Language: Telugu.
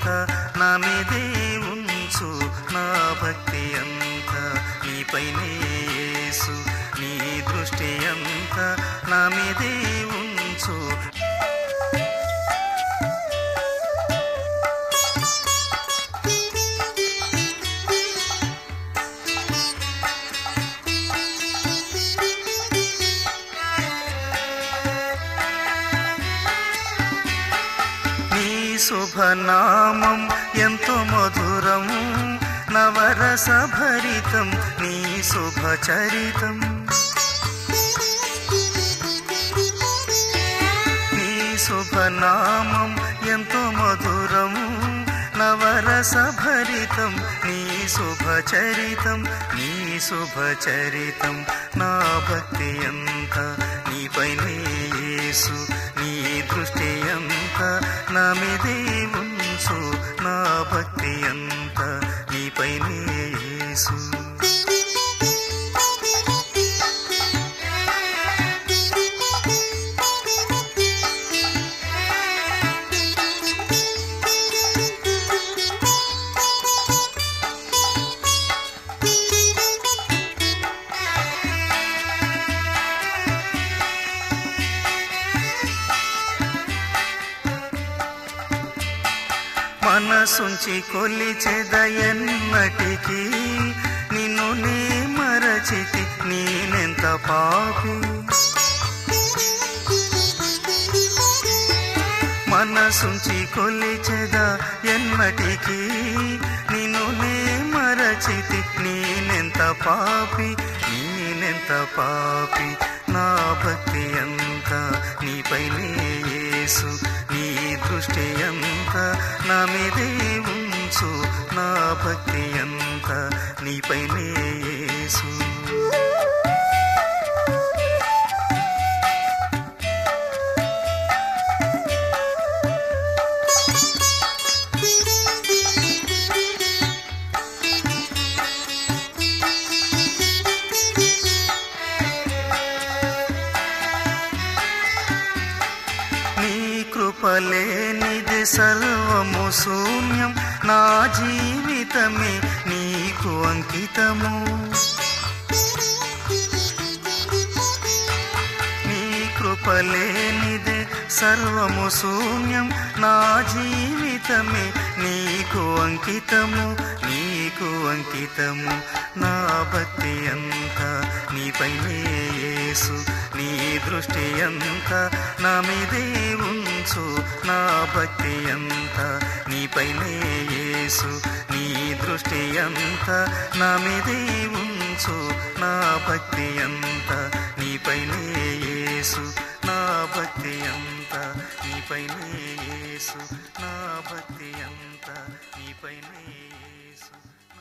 అంతా నా మీదే ఉంచు నా భక్తి అంతా నీపైనే యేసు నీ దృష్టి అంతా నా మీదే ఉంచు నీ శుభనామం ఎంతో మధురం నవరస భరితం నీ శుభచరితం నీ శుభనామం ఎంతో మధురం నవరస భరితం నీ శుభచరితం నీ శుభచరితం నా భక్తి అంత నీపైనే యేసు నీ దృష్టి అంత నా మీదే ఉంచు నా భక్తి అంత నీపైనే యేసు మనసుంచి కొలిచెదయన్నటికి నిన్ను నీ మరచితి నేనెంత పాపి మనసుంచి కొలిచెద ఎన్నటికి నిన్ను నీ మరచితి నేనెంత పాపి నేనెంత పాపి నా భక్తి అంత నీపైనే యేసు నీ దృష్టి అంత నా మీదే ఉంచు నా భక్తి అంత నీపైనే యేసు నీ కృపలేనిది సర్వము శూన్యం నా జీవితమే నీకు అంకితము నీ కృపలేనిది సర్వము శూన్యం నా జీవితమే నీకు అంకితము నీకు అంకితము నా భక్తి అంతా నీపైనే యేసు నీ దృష్టి అంతా నా మీదే ఉంచు నా భక్తి అంతా నీపైనే యేసు నీ దృష్టి అంతా నా మీదే ఉంచు నా భక్తి అంతా నీపైనే యేసు నా భక్తి అంతా నీపైనే యేసు నా భక్తి అంతా నీపైనే యేసు